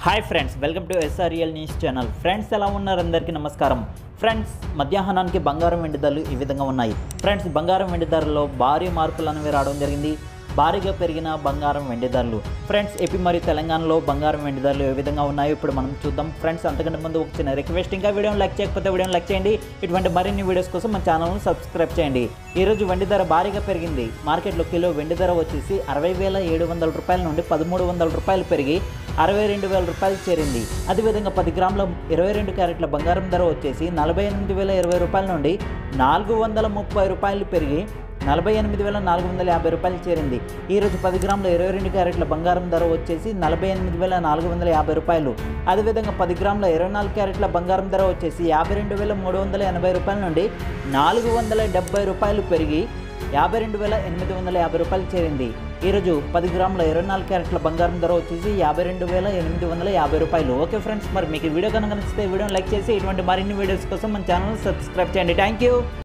hi friends welcome to SRL news channel friends ఎలా ఉన్నారు అందరికీ నమస్కారం ఫ్రెండ్స్ మధ్యాహ్నానికి బంగారం వెండి ధరలు ఈ విధంగా ఉన్నాయి ఫ్రెండ్స్ బంగారం వెండి ధరల్లో భారీ మార్పులు అనేవి రావడం జరిగింది భారీగా పెరిగిన బంగారం వెండి ధరలు ఫ్రెండ్స్ ఏపీ మరియు తెలంగాణలో బంగారం వెండి ధరలు ఏ విధంగా ఉన్నాయో ఇప్పుడు మనం చూద్దాం ఫ్రెండ్స్ అంతకంటే ముందు ఒక చిన్న రిక్వెస్ట్ ఇంకా వీడియోని లైక్ చేయకపోతే వీడియోని లైక్ చేయండి ఇటువంటి మరిన్ని వీడియోస్ కోసం మన ఛానల్ను సబ్స్క్రైబ్ చేయండి ఈరోజు వెండి ధర భారీగా పెరిగింది మార్కెట్లో కిలో వెండి ధర వచ్చేసి అరవై వేల ఏడు వందల రూపాయల నుండి పదమూడు వందల రూపాయలు పెరిగి అరవై రెండు వేల రూపాయలు చేరింది అదేవిధంగా పది గ్రాముల ఇరవై రెండు క్యారెట్ల బంగారం ధర వచ్చేసి నలభై ఎనిమిది వేల ఇరవై రూపాయల నుండి నాలుగు వందల ముప్పై రూపాయలు పెరిగి నలభై ఎనిమిది వేల నాలుగు వందల యాభై రూపాయలు చేరింది ఈరోజు పది గ్రాముల ఇరవై రెండు క్యారెట్ల బంగారం ధర వచ్చేసి నలభై ఎనిమిది వేల నాలుగు వందల యాభై రూపాయలు అదేవిధంగా పది గ్రాముల ఇరవై నాలుగు క్యారెట్ల బంగారం ధర వచ్చేసి యాభై రెండు వేల మూడు వందల ఎనభై రూపాయల నుండి నాలుగు వందల డెబ్బై రూపాయలు పెరిగి యాభై రెండు వేల ఎనిమిది వందల యాభై రూపాయలు చేరింది ఈరోజు పది గ్రాముల ఇరవై నాలుగు క్యారెట్ల బంగారం ధర వచ్చేసి యాభై రెండు వేల ఎనిమిది వందల యాభై రూపాయలు ఓకే ఫ్రెండ్స్ మరి మీకు ఈ వీడియో కనుక నచ్చితే వీడియోని లైక్ చేసి ఇటువంటి మరిన్ని వీడియోస్ కోసం మన ఛానల్ సబ్స్క్రైబ్ చేయండి థ్యాంక్ యూ